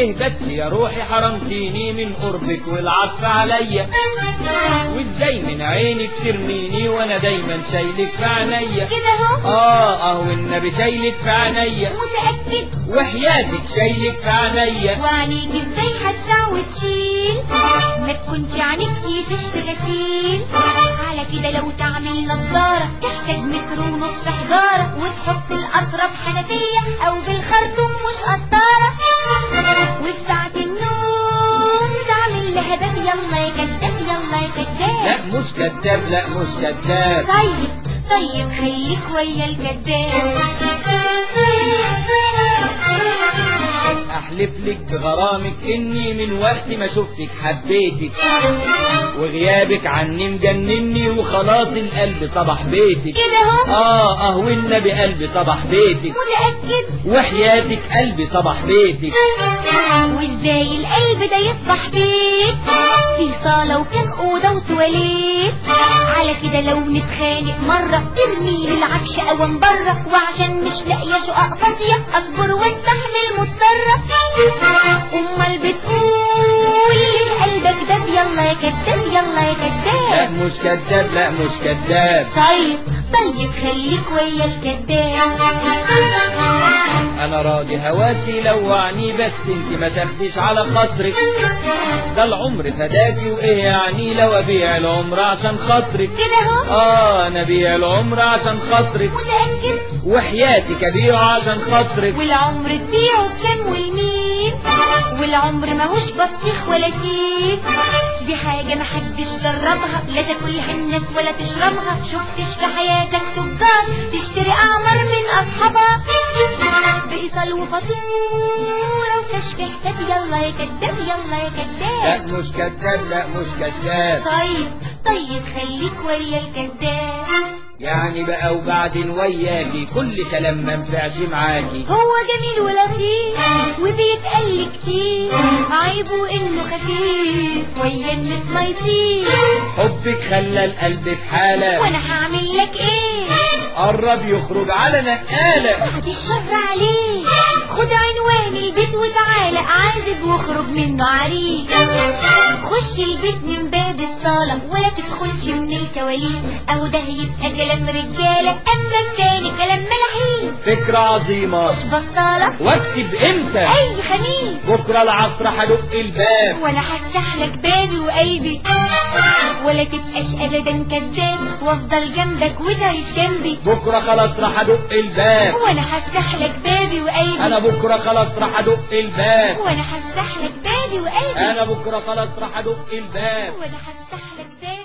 ليه بس يا روحي حرمتيني من قربك والعطف عليا وازاي من عينك ترميني وانا دايما شايلك في عينيا كده اهو اه اه والنبي شايلك في عينيا متأكد وحياتك شايلك في عينيا وعليك ازاي هتسع وتشيل ما تكونش عينيك تشت غسيل على كده لو تعمل نظارة تحتاج متر ونص حجارة وتحط الأطرف حنفية أو بالخرطوم مش قطارة وفي ساعة النوم تعمل لها باب يلا يا كداب يلا يا كداب لا مش كذاب لا مش كذاب طيب طيب خليك ويا الكذاب احلف لك بغرامك اني من وقت ما شفتك حبيتك وغيابك عني مجنني وخلاص القلب صبح بيتك كده اهو اه اه والنبي قلبي صبح بيتك متأكد وحياتك قلبي صبح بيتك وازاي القلب ده يصبح بيت في صالة وكم أوضة وتواليت على كده لو نتخانق مرة ترمي العفش أوام برة وعشان مش لاقية شقق فاضية أصبر واستحمل مضطرة أمال بتقول لقلبك داب يلا يا كداب يلا يا لا كداب مش كذاب لا مش كذاب طيب طيب خليك ويا الكداب انا راضي هواسي لوعني بس انت ما تاخديش على خاطرك ده العمر فداكي وايه يعني لو ابيع العمر عشان خاطرك كده اهو اه انا ابيع العمر عشان خاطرك متأكد وحياتك ابيعه عشان خاطرك والعمر تبيعه بكام والمين والعمر ماهوش بطيخ ولا كيك دي حاجة محدش جربها لا تاكلها الناس ولا تشربها شفتش في حياتك تجار تشتري أعمر من أصحابها بإيصال وفاتورة وكشف حساب يلا يا كداب يلا يا لا كداب مش كذاب لا مش كذاب طيب طيب خليك ويا الكداب يعني بقى وبعدين وياكي كل كلام ما نفعش معاكي هو جميل ولطيف وبيتقل كتير عيبه انه خفيف ويا الناس ما يطير حبك خلى القلب في حالة وانا هعمل لك ايه قرب يخرج على نقالة بعد الشر عليه خد عنوان البيت وتعالى عازب واخرج منه عريس خش البيت من باب الصالة ولا تدخلش من الكواليس اهو ده يبقى كلام رجالة اما التاني كلام ملاحين فكرة عظيمة مش بطالة واكتب امتى اي خميس بكرة العصر هدق الباب وانا هفتح لك بابي وقلبي ولا تبقاش ابدا كذاب وافضل جنبك وتعيش جنبي بكرة خلاص راح ادق الباب وانا هفتح لك بابي وقلبي انا بكرة خلاص راح ادق الباب وانا هفتح لك بابي وقلبي انا بكرة خلاص راح ادق الباب وانا هفتح لك بابي